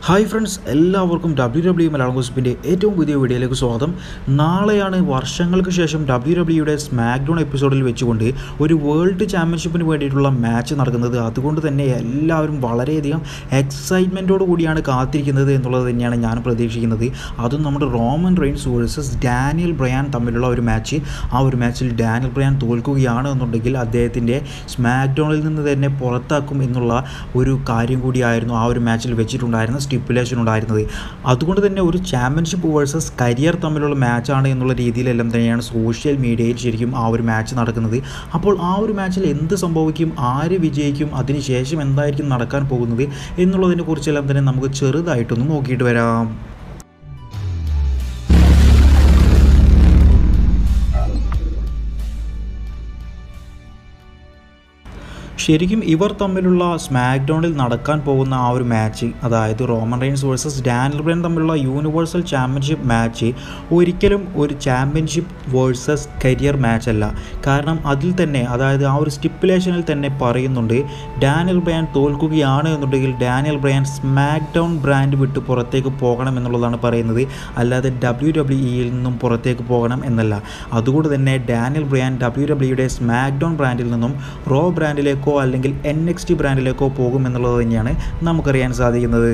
hi friends എല്ലാവർക്കും W W Malayalam ഗോസിപ്പിൻ്റെ ഏറ്റവും പുതിയ വീഡിയോയിലേക്ക് സ്വാഗതം നാളെയാണ് വർഷങ്ങൾക്ക് ശേഷം ഡബ്ല്യു ഡബ്ല്യുയുടെ സ്മാക്ഡൗൺ എപ്പിസോഡിൽ വെച്ചുകൊണ്ട് ഒരു വേൾഡ് ചാമ്പ്യൻഷിപ്പിന് വേണ്ടിയിട്ടുള്ള മാച്ച് നടക്കുന്നത് അതുകൊണ്ട് തന്നെ എല്ലാവരും വളരെയധികം എക്സൈറ്റ്മെൻറ്റോട് കൂടിയാണ് കാത്തിരിക്കുന്നത് എന്നുള്ളത് തന്നെയാണ് ഞാൻ പ്രതീക്ഷിക്കുന്നത് അതും നമ്മുടെ Roman Reigns versus Daniel Bryan തമ്മിലുള്ള ഒരു മാച്ച് ആ ഒരു മാച്ചിൽ ഡാനിയൽ ബ്രയാൻ തോൽക്കുകയാണ് എന്നുണ്ടെങ്കിൽ അദ്ദേഹത്തിൻ്റെ സ്മാക്ഡൗണിൽ നിന്ന് തന്നെ പുറത്താക്കും എന്നുള്ള ഒരു കാര്യം കൂടിയായിരുന്നു ആ ഒരു മാച്ചിൽ വെച്ചിട്ടുണ്ടായിരുന്ന സ്റ്റിപ്പുലേഷൻ ഉണ്ടായിരുന്നത് അതുകൊണ്ട് തന്നെ ഒരു ചാമ്പ്യൻഷിപ്പ് വേഴ്സസ് കരിയർ തമ്മിലുള്ള മാച്ചാണ് എന്നുള്ള രീതിയിലെല്ലാം തന്നെയാണ് സോഷ്യൽ മീഡിയയിൽ ശരിക്കും ആ ഒരു മാച്ച് നടക്കുന്നത് അപ്പോൾ ആ ഒരു മാച്ചിൽ എന്ത് സംഭവിക്കും ആര് വിജയിക്കും അതിനുശേഷം എന്തായിരിക്കും നടക്കാൻ പോകുന്നത് എന്നുള്ളതിനെ കുറിച്ചെല്ലാം തന്നെ നമുക്ക് ചെറുതായിട്ടൊന്ന് നോക്കിയിട്ട് വരാം ശരിക്കും ഇവർ തമ്മിലുള്ള സ്മാക്ഡൗണിൽ നടക്കാൻ പോകുന്ന ആ ഒരു മാച്ച് അതായത് Roman Reigns versus Daniel Bryan തമ്മിലുള്ള യൂണിവേഴ്സൽ ചാമ്പ്യൻഷിപ്പ് മാച്ച് ഒരിക്കലും ഒരു ചാമ്പ്യൻഷിപ്പ് വേഴ്സസ് കരിയർ മാച്ച് അല്ല കാരണം അതിൽ തന്നെ അതായത് ആ ഒരു സ്റ്റിപ്പുലേഷനിൽ തന്നെ പറയുന്നുണ്ട് ഡാനിയൽ ബ്രയാൻ തോൽക്കുകയാണ് എന്നുണ്ടെങ്കിൽ ഡാനിയൽ ബ്രയാൻ സ്മാക്ഡൗൺ ബ്രാൻഡ് വിട്ട് പുറത്തേക്ക് പോകണം എന്നുള്ളതാണ് പറയുന്നത് അല്ലാതെ ഡബ്ല്യു ഡബ്ല്യു ഇയിൽ നിന്നും പുറത്തേക്ക് പോകണം എന്നല്ല അതുകൊണ്ട് തന്നെ ഡാനിയൽ ബ്രയാൻ ഡബ്ല്യു ഡബ്ല്യുയുടെ സ്മാക്ഡൗൺ ബ്രാൻഡിൽ നിന്നും റോ ബ്രാൻഡിലേക്കോ അല്ലെങ്കിൽ എൻ എക്സ് ടി ബ്രാൻഡിലേക്കോ പോകും എന്നുള്ളത് തന്നെയാണ് നമുക്കറിയാൻ സാധിക്കുന്നത്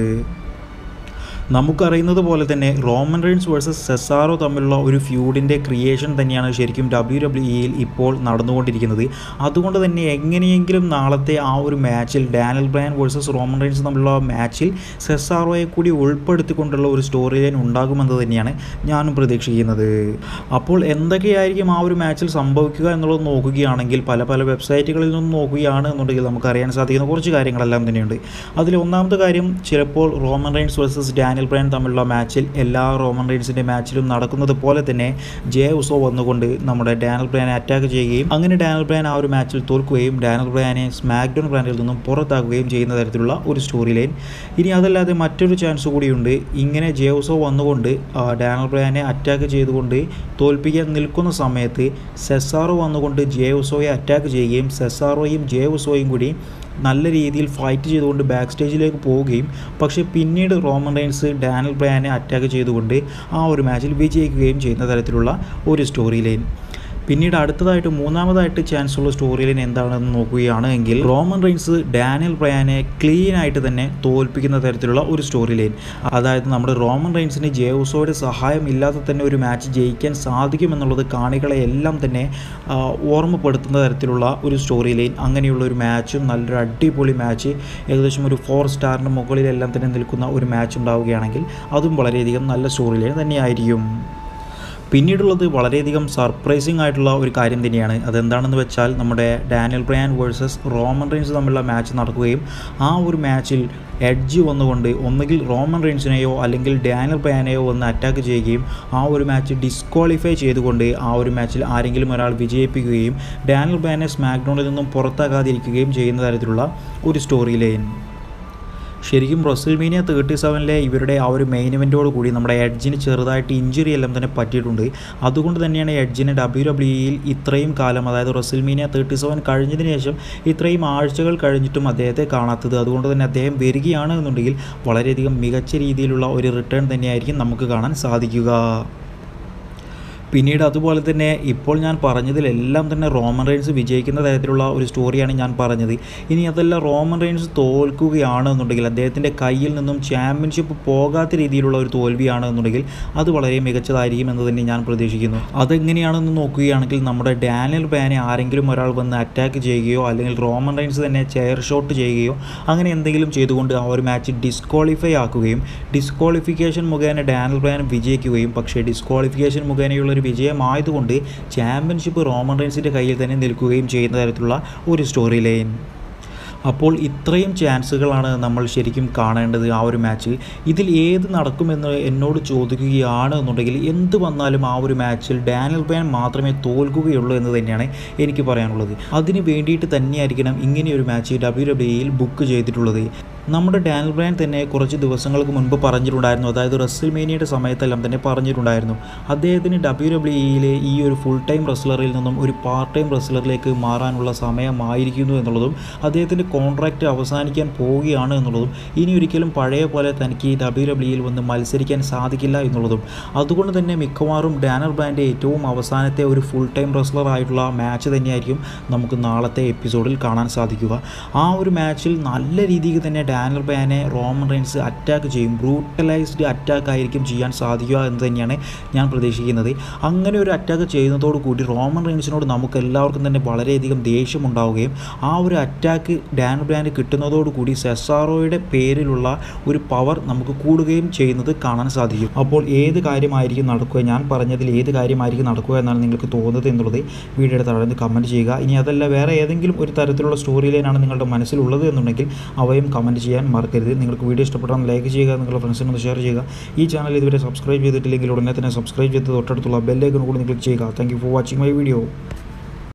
നമുക്കറിയുന്നത് പോലെ തന്നെ റോമൻ റെയിൻസ് വേഴ്സസ് സെസാറോ തമ്മിലുള്ള ഒരു ഫ്യൂഡിൻ്റെ ക്രിയേഷൻ തന്നെയാണ് ശരിക്കും ഡബ്ല്യു ഡബ്ല്യു ഇയിൽ ഇപ്പോൾ നടന്നുകൊണ്ടിരിക്കുന്നത് അതുകൊണ്ട് തന്നെ എങ്ങനെയെങ്കിലും നാളത്തെ ആ ഒരു മാച്ചിൽ Daniel Bryan versus Roman Reigns തമ്മിലുള്ള മാച്ചിൽ സെസാറോയെ കൂടി ഉൾപ്പെടുത്തിക്കൊണ്ടുള്ള ഒരു സ്റ്റോറി ലൈൻ ഉണ്ടാകുമെന്ന് തന്നെയാണ് ഞാനും പ്രതീക്ഷിക്കുന്നത് അപ്പോൾ എന്തൊക്കെയായിരിക്കും ആ ഒരു മാച്ചിൽ സംഭവിക്കുക എന്നുള്ളത് നോക്കുകയാണെങ്കിൽ പല പല വെബ്സൈറ്റുകളിൽ നിന്നും നോക്കുകയാണ് എന്നുണ്ടെങ്കിൽ നമുക്കറിയാൻ സാധിക്കുന്ന കുറച്ച് കാര്യങ്ങളെല്ലാം തന്നെയുണ്ട് അതിൽ ഒന്നാമത്തെ കാര്യം ചിലപ്പോൾ Roman Reigns versus Daniel Bryan തമ്മിലുള്ള മാച്ചിൽ എല്ലാ റോമൻ റെയിൻസിൻ്റെ മാച്ചിലും നടക്കുന്നത് പോലെ തന്നെ ജെ ഉസോ വന്നുകൊണ്ട് നമ്മുടെ ഡാനിയൽ ബ്രയാനെ അറ്റാക്ക് ചെയ്യുകയും അങ്ങനെ ഡാനിയൽ ബ്രയാൻ ആ ഒരു മാച്ചിൽ തോൽക്കുകയും ഡാനിയൽ ബ്രയാനെ സ്മാക്ഡൗൺ ബ്രാൻഡിൽ നിന്നും പുറത്താക്കുകയും ചെയ്യുന്ന തരത്തിലുള്ള ഒരു സ്റ്റോറി ലൈൻ ഇനി അതല്ലാതെ മറ്റൊരു ചാൻസ് കൂടിയുണ്ട് ഇങ്ങനെ ജെ ഉസോ വന്നുകൊണ്ട് ഡാനിയൽ ബ്രയാനെ അറ്റാക്ക് ചെയ്തുകൊണ്ട് തോൽപ്പിക്കാൻ നിൽക്കുന്ന സമയത്ത് സെസാറോ വന്നുകൊണ്ട് ജെ ഉസോയെ അറ്റാക്ക് ചെയ്യുകയും സെസാറോയും ജെ ഉസോയും കൂടി നല്ല രീതിയിൽ ഫൈറ്റ് ചെയ്തുകൊണ്ട് ബാക്ക് സ്റ്റേജിലേക്ക് പോവുകയും പക്ഷേ പിന്നീട് റോമൻ റെയിൻസ് ഡാനിൽ ബ്രയാനെ അറ്റാക്ക് ചെയ്തുകൊണ്ട് ആ ഒരു മാച്ചിൽ വിജയിക്കുകയും ചെയ്യുന്ന തരത്തിലുള്ള ഒരു സ്റ്റോറി ലൈൻ പിന്നീട് അടുത്തതായിട്ട് മൂന്നാമതായിട്ട് ചാൻസ് ഉള്ള സ്റ്റോറി ലൈൻ എന്താണെന്ന് നോക്കുകയാണ് എങ്കിൽ റോമൻ റെയിൻസ് ഡാനിയൽ ബ്രയാനെ ക്ലീൻ ആയിട്ട് തന്നെ തോൽപ്പിക്കുന്ന തരത്തിലുള്ള ഒരു സ്റ്റോറി ലൈൻ അതായത് നമ്മുടെ റോമൻ റെയിൻസിന് ജേവസോയുടെ സഹായം ഇല്ലാതെ തന്നെ ഒരു മാച്ച് ജയിക്കാൻ സാധിക്കുമെന്നുള്ളത് കാണികളെ എല്ലാം തന്നെ ഓർമ്മപ്പെടുത്തുന്ന തരത്തിലുള്ള ഒരു സ്റ്റോറി ലൈൻ അങ്ങനെയുള്ള ഒരു മാച്ചും നല്ലൊരു അടിപൊളി മാച്ച് ഏകദേശം ഒരു ഫോർ സ്റ്റാറിന് മുകളിലെല്ലാം തന്നെ നിൽക്കുന്ന ഒരു മാച്ച് ഉണ്ടാവുകയാണെങ്കിൽ അതും വളരെയധികം നല്ല സ്റ്റോറി ലൈൻ തന്നെയായിരിക്കും പിന്നീടുള്ളത് വളരെയധികം സർപ്രൈസിങ് ആയിട്ടുള്ള ഒരു കാര്യം തന്നെയാണ് അതെന്താണെന്ന് വെച്ചാൽ നമ്മുടെ Daniel Bryan versus Roman Reigns തമ്മിലുള്ള മാച്ച് നടക്കുകയും ആ ഒരു മാച്ചിൽ എഡ്ജ് വന്നുകൊണ്ട് ഒന്നുകിൽ റോമൻ റെയിൻസിനെയോ അല്ലെങ്കിൽ ഡാനിയൽ ബ്രയാനെയോ വന്ന് അറ്റാക്ക് ചെയ്യുകയും ആ ഒരു മാച്ച് ഡിസ്ക്വാളിഫൈ ചെയ്തുകൊണ്ട് ആ ഒരു മാച്ചിൽ ആരെങ്കിലും ഒരാൾ വിജയിപ്പിക്കുകയും ഡാനിയൽ ബ്രയാനെ സ്മാക്ഡൗണിൽ നിന്നും പുറത്താക്കാതിരിക്കുകയും ചെയ്യുന്ന തരത്തിലുള്ള ഒരു സ്റ്റോറി ലൈൻ ശരിക്കും റസൽമീനിയ തേർട്ടി സെവനിലെ ഇവരുടെ ആ ഒരു മെയിൻ ഇവൻറ്റോട് കൂടി നമ്മുടെ എഡ്ജിന് ചെറുതായിട്ട് ഇഞ്ചുറി എല്ലാം തന്നെ പറ്റിയിട്ടുണ്ട് അതുകൊണ്ട് തന്നെയാണ് എഡ്ജിന് ഡബ്ല്യു ഡബ്ല്യുയിൽ ഇത്രയും കാലം അതായത് റസൽമീനിയ തേർട്ടി സെവൻ കഴിഞ്ഞതിന് ശേഷം ഇത്രയും ആഴ്ചകൾ കഴിഞ്ഞിട്ടും അദ്ദേഹത്തെ കാണാത്തത് അതുകൊണ്ട് തന്നെ അദ്ദേഹം വരികയാണ് എന്നുണ്ടെങ്കിൽ വളരെയധികം മികച്ച രീതിയിലുള്ള ഒരു റിട്ടേൺ തന്നെയായിരിക്കും നമുക്ക് കാണാൻ സാധിക്കുക പിന്നീട് അതുപോലെ തന്നെ ഇപ്പോൾ ഞാൻ പറഞ്ഞതിലെല്ലാം തന്നെ റോമൻ റെയിൻസ് വിജയിക്കുന്ന തരത്തിലുള്ള ഒരു സ്റ്റോറിയാണ് ഞാൻ പറഞ്ഞത് ഇനി അതല്ല റോമൻ റെയിൻസ് തോൽക്കുകയാണ് എന്നുണ്ടെങ്കിൽ അദ്ദേഹത്തിൻ്റെ കയ്യിൽ നിന്നും ചാമ്പ്യൻഷിപ്പ് പോകാത്ത രീതിയിലുള്ള ഒരു തോൽവിയാണ് എന്നുണ്ടെങ്കിൽ അത് വളരെ മികച്ചതായിരിക്കും എന്ന് തന്നെ ഞാൻ പ്രതീക്ഷിക്കുന്നു അതെങ്ങനെയാണെന്ന് നോക്കുകയാണെങ്കിൽ നമ്മുടെ ഡാനിയൽ ബാനെ ആരെങ്കിലും ഒരാൾ വന്ന് അറ്റാക്ക് ചെയ്യുകയോ അല്ലെങ്കിൽ റോമൻ റെയിൻസ് തന്നെ ചെയർ ഷോട്ട് ചെയ്യുകയോ അങ്ങനെ എന്തെങ്കിലും ചെയ്തുകൊണ്ട് ആ ഒരു മാച്ച് ഡിസ്ക്വാളിഫൈ ആക്കുകയും ഡിസ്ക്വാളിഫിക്കേഷൻ മുഖേന ഡാനിയൽ ബ്രാൻ വിജയിക്കുകയും പക്ഷേ ഡിസ്ക്വാളിഫിക്കേഷൻ മുഖേനയുള്ള ഒരു വിജയമായതുകൊണ്ട് ചാമ്പ്യൻഷിപ്പ് റോമൻ റെയിൻസിൻ്റെ കയ്യിൽ തന്നെ നിൽക്കുകയും ചെയ്യുന്ന തരത്തിലുള്ള ഒരു സ്റ്റോറി ലൈൻ അപ്പോൾ ഇത്രയും ചാൻസുകളാണ് നമ്മൾ ശരിക്കും കാണേണ്ടത് ആ ഒരു മാച്ചിൽ ഇതിൽ ഏത് നടക്കുമെന്ന് എന്നോട് ചോദിക്കുകയാണ് എന്നുണ്ടെങ്കിൽ എന്ത് വന്നാലും ആ ഒരു മാച്ചിൽ ഡാനിയൽ ബാൻ മാത്രമേ തോൽക്കുകയുള്ളൂ എന്ന് തന്നെയാണ് എനിക്ക് പറയാനുള്ളത് അതിന് വേണ്ടിയിട്ട് തന്നെയായിരിക്കണം ഇങ്ങനെയൊരു മാച്ച് ഡബ്ല്യു ഡബ്ല്യുയിൽ ബുക്ക് ചെയ്തിട്ടുള്ളത് നമ്മുടെ ഡാനിൽ ബ്രാൻ തന്നെ കുറച്ച് ദിവസങ്ങൾക്ക് മുൻപ് പറഞ്ഞിട്ടുണ്ടായിരുന്നു അതായത് റെസിൽമേനിയയുടെ സമയത്തെല്ലാം തന്നെ പറഞ്ഞിട്ടുണ്ടായിരുന്നു അദ്ദേഹത്തിന് ഡബ്ല്യു ഡബ്ല്യു ഇയിലെ ഈ ഒരു ഫുൾ ടൈം റെസ്ലറിൽ നിന്നും ഒരു പാർട്ട് ടൈം റെസ്ലറിലേക്ക് മാറാനുള്ള സമയമായിരിക്കുന്നു എന്നുള്ളതും അദ്ദേഹത്തിൻ്റെ കോൺട്രാക്റ്റ് അവസാനിക്കാൻ പോവുകയാണ് എന്നുള്ളതും ഇനി ഒരിക്കലും പഴയ പോലെ തനിക്ക് ഡബ്ല്യു ഡബ്ല്യുയിൽ വന്ന് മത്സരിക്കാൻ സാധിക്കില്ല എന്നുള്ളതും അതുകൊണ്ട് തന്നെ മിക്കവാറും ഡാനർ ബ്രാൻഡ് ഏറ്റവും അവസാനത്തെ ഒരു ഫുൾ ടൈം റെസ്ലർ ആയിട്ടുള്ള മാച്ച് തന്നെയായിരിക്കും നമുക്ക് നാളത്തെ എപ്പിസോഡിൽ കാണാൻ സാധിക്കുക ആ ഒരു മാച്ചിൽ നല്ല രീതിയിൽ തന്നെ ഡാനർ ബ്രാനെ റോമൻ റൈൻസ് അറ്റാക്ക് ചെയ്യും ബ്രൂട്ടലൈസ്ഡ് അറ്റാക്ക് ആയിരിക്കും ചെയ്യാൻ സാധിക്കുക എന്ന് തന്നെയാണ് ഞാൻ പ്രതീക്ഷിക്കുന്നത് അങ്ങനെ ഒരു അറ്റാക്ക് ചെയ്യുന്നതോടു കൂടി റോമൻ റൈൻസിനോട് നമുക്ക് എല്ലാവർക്കും തന്നെ വളരെയധികം ദേഷ്യമുണ്ടാവുകയും ആ ഒരു അറ്റാക്ക് ഡാൻ ബ്രാൻഡ് കിട്ടുന്നതോടുകൂടി സെസാറോയുടെ പേരിലുള്ള ഒരു പവർ നമുക്ക് കൂടുകയും ചെയ്യുന്നത് കാണാൻ സാധിക്കും അപ്പോൾ ഏത് കാര്യമായിരിക്കും നടക്കുക ഞാൻ പറഞ്ഞതിൽ ഏത് കാര്യമായിരിക്കും നടക്കുക എന്നാണ് നിങ്ങൾക്ക് തോന്നുന്നത് എന്നുള്ളത് വീഡിയോയുടെ താഴെ കമൻറ്റ് ചെയ്യുക ഇനി അതല്ല വേറെ ഏതെങ്കിലും ഒരു തരത്തിലുള്ള സ്റ്റോറി ലൈനാണ് നിങ്ങളുടെ മനസ്സിലുള്ളത് എന്നുണ്ടെങ്കിൽ അവയും കമൻറ്റ് ചെയ്യാൻ മറക്കരുത് നിങ്ങൾക്ക് വീഡിയോ ഇഷ്ടപ്പെട്ടാൽ ലൈക്ക് ചെയ്യുക നിങ്ങളുടെ ഫ്രണ്ട്സിനൊന്ന് ഷെയർ ചെയ്യുക ഈ ചാനൽ ഇതുവരെ സബ്സ്ക്രൈബ് ചെയ്തിട്ടില്ലെങ്കിൽ ഉടനെ തന്നെ സബ്സ്ക്രൈബ് ചെയ്ത് തൊട്ടടുത്തുള്ള ബെല്ലൈക്കൺ കൂടി നിങ്ങൾ ക്ലിക്ക് ചെയ്യുക thank you for watching my video